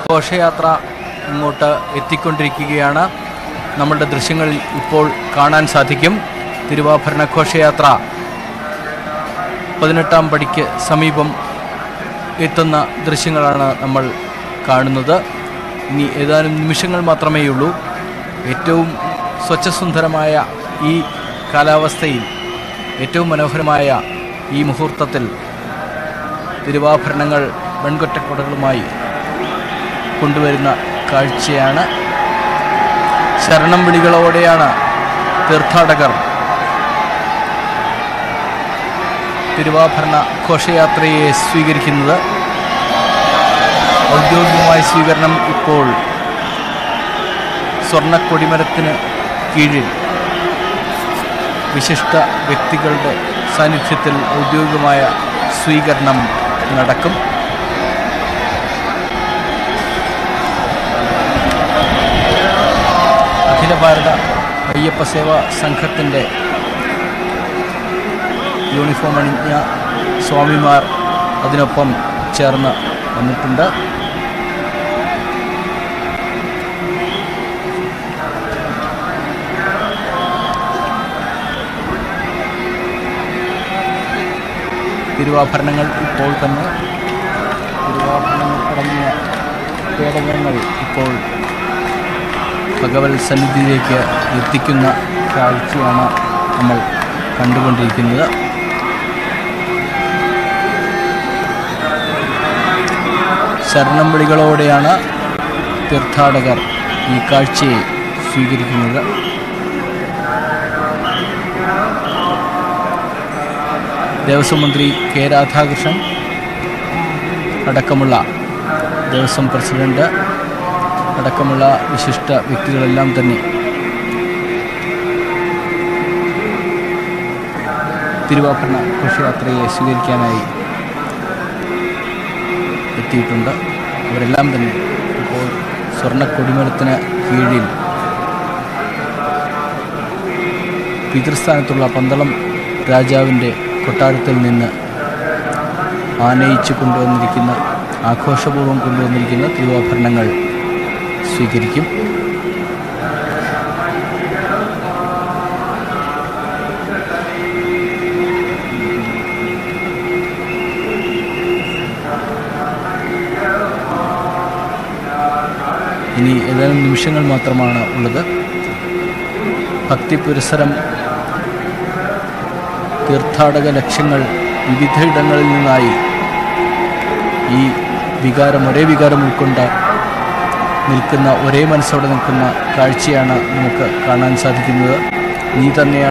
ഘോഷയാത്ര ഇങ്ങോട്ട് എത്തിക്കൊണ്ടിരിക്കുകയാണ് നമ്മളുടെ ദൃശ്യങ്ങളിൽ ഇപ്പോൾ കാണാൻ സാധിക്കും തിരുവാഭരണ ഘോഷയാത്ര പതിനെട്ടാം പടിക്ക് സമീപം എത്തുന്ന ദൃശ്യങ്ങളാണ് നമ്മൾ കാണുന്നത് ഇനി ഏതാനും നിമിഷങ്ങൾ മാത്രമേ ഉള്ളൂ ഏറ്റവും സ്വച്ഛസുന്ദരമായ ഈ കാലാവസ്ഥയിൽ ഏറ്റവും മനോഹരമായ ഈ മുഹൂർത്തത്തിൽ തിരുവാഭരണങ്ങൾ വെൺകൊറ്റക്കുടകളുമായി കൊണ്ടുവരുന്ന കാഴ്ചയാണ് ശരണം വിളികളോടെയാണ് തീർത്ഥാടകർ തിരുവാഭരണ ഘോഷയാത്രയെ സ്വീകരിക്കുന്നത് ഔദ്യോഗികമായ സ്വീകരണം ഇപ്പോൾ സ്വർണ്ണ കൊടിമരത്തിന് കീഴിൽ വിശിഷ്ട വ്യക്തികളുടെ സാന്നിധ്യത്തിൽ ഔദ്യോഗികമായ സ്വീകരണം നടക്കും അഖില ഭാരത അയ്യപ്പ സേവാ സംഘത്തിൻ്റെ യൂണിഫോം അണിഞ്ഞ സ്വാമിമാർ അതിനൊപ്പം ചേർന്ന് വന്നിട്ടുണ്ട് തിരുവാഭരണങ്ങൾ ഇപ്പോൾ തന്നെ തിരുവാഭരണങ്ങൾ അടങ്ങിയ പേടകങ്ങൾ ഇപ്പോൾ ഭഗവത് സന്നിധിയിലേക്ക് എത്തിക്കുന്ന കാഴ്ചയാണ് നമ്മൾ കണ്ടുകൊണ്ടിരിക്കുന്നത് ശരണം വിളികളോടെയാണ് തീർത്ഥാടകർ ഈ കാഴ്ചയെ സ്വീകരിക്കുന്നത് ദേവസ്വം മന്ത്രി കെ രാധാകൃഷ്ണൻ അടക്കമുള്ള ദേവസ്വം പ്രസിഡന്റ് അടക്കമുള്ള വിശിഷ്ട വ്യക്തികളെല്ലാം തന്നെ തിരുവാഭരണ ഘോഷയാത്രയെ സ്വീകരിക്കാനായി എത്തിയിട്ടുണ്ട് അവരെല്ലാം തന്നെ ഇപ്പോൾ സ്വർണ്ണ കൊടിമരത്തിന് കീഴിൽ പിതൃസ്ഥാനത്തുള്ള പന്തളം രാജാവിൻ്റെ കൊട്ടാരത്തിൽ നിന്ന് ആനയിച്ചു കൊണ്ടുവന്നിരിക്കുന്ന ആഘോഷപൂർവ്വം കൊണ്ടുവന്നിരിക്കുന്ന തിരുവാഭരണങ്ങൾ സ്വീകരിക്കും ഇനി ഏതാനും നിമിഷങ്ങൾ മാത്രമാണ് ഉള്ളത് ഭക്തി പുരസരം തീർത്ഥാടക ലക്ഷ്യങ്ങൾ വിവിധയിടങ്ങളിൽ നിന്നായി ഈ വികാരം ഒരേ വികാരം ഉൾക്കൊണ്ട് നിൽക്കുന്ന ഒരേ മനസ്സോടെ നിൽക്കുന്ന കാഴ്ചയാണ് നമുക്ക് കാണാൻ സാധിക്കുന്നത് നീ തന്നെയാണ്